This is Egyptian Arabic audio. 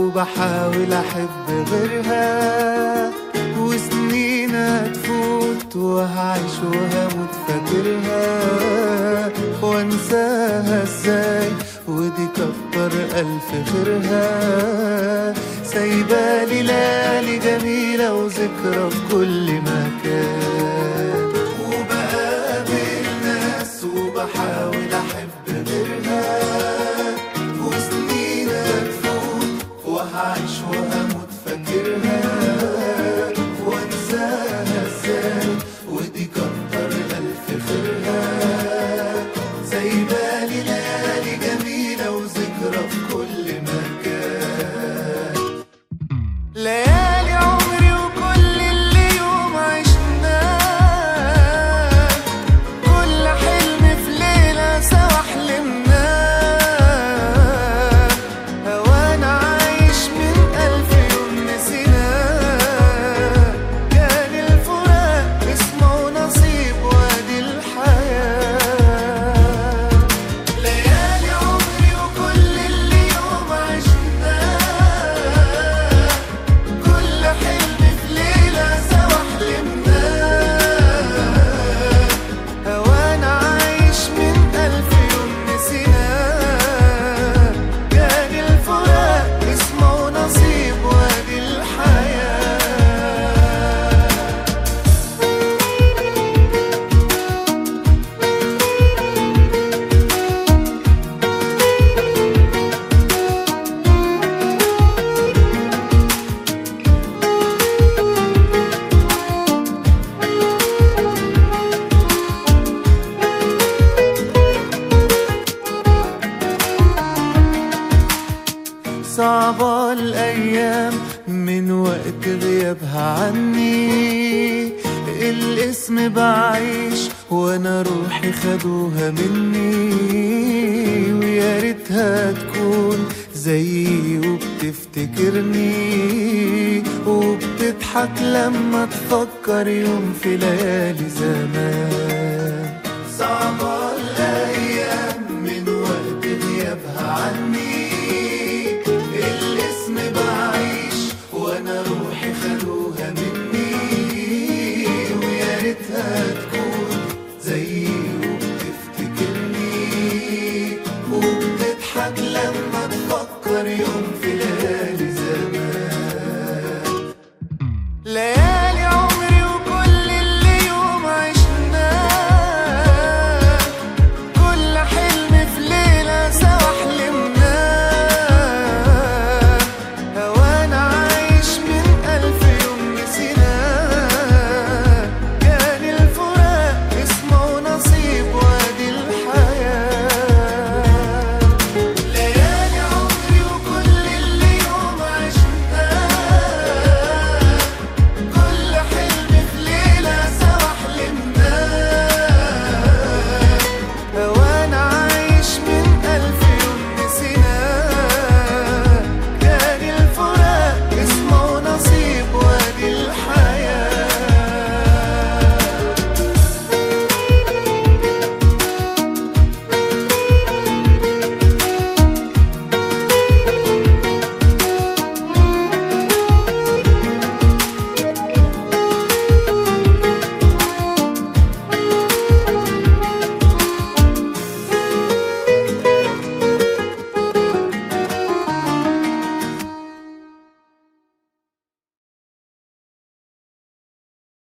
وبحاول احب غيرها وسنين هتفوت وهعيش وهموت فاكرها وانساها ازاي ودي كتر الف خيرها سايبالي ليالي جميلة وذكرى في كل مكان وبقابل ناس وبحاول احب غيرها وسنين هتفوت وهعيش وهموت فاكرها وانساها ازاي ودي كتر الف خيرها سايبالي ليالي جميلة وذكرى في كل مكان ليالي عمري وكل اللي يوم عشناه كل حلم في ليلة سوا حلمناه وانا عايش من ألف يوم نسيناه كان الفراق اسمه نصيب وادي الحياة ليالي عمري وكل اللي يوم عشناه كل حلم في ليلة سوا حلمناه وانا عايش من ألف يوم نسيناه كان الفراق اسمه نصيب وادي الحياة صعبة الأيام من وقت غيابها عني الاسم بعيش وانا روحي خدوها مني ويا ريتها تكون زيي وبتفتكرني وبتضحك لما تفكر يوم في ليالي زمان صعبة الأيام من وقت غيابها عني الاسم بعيش وانا روحي خدوها مني ويا ريتها تكون زيي وبتفتكرني وبتضحك لما تفكر يوم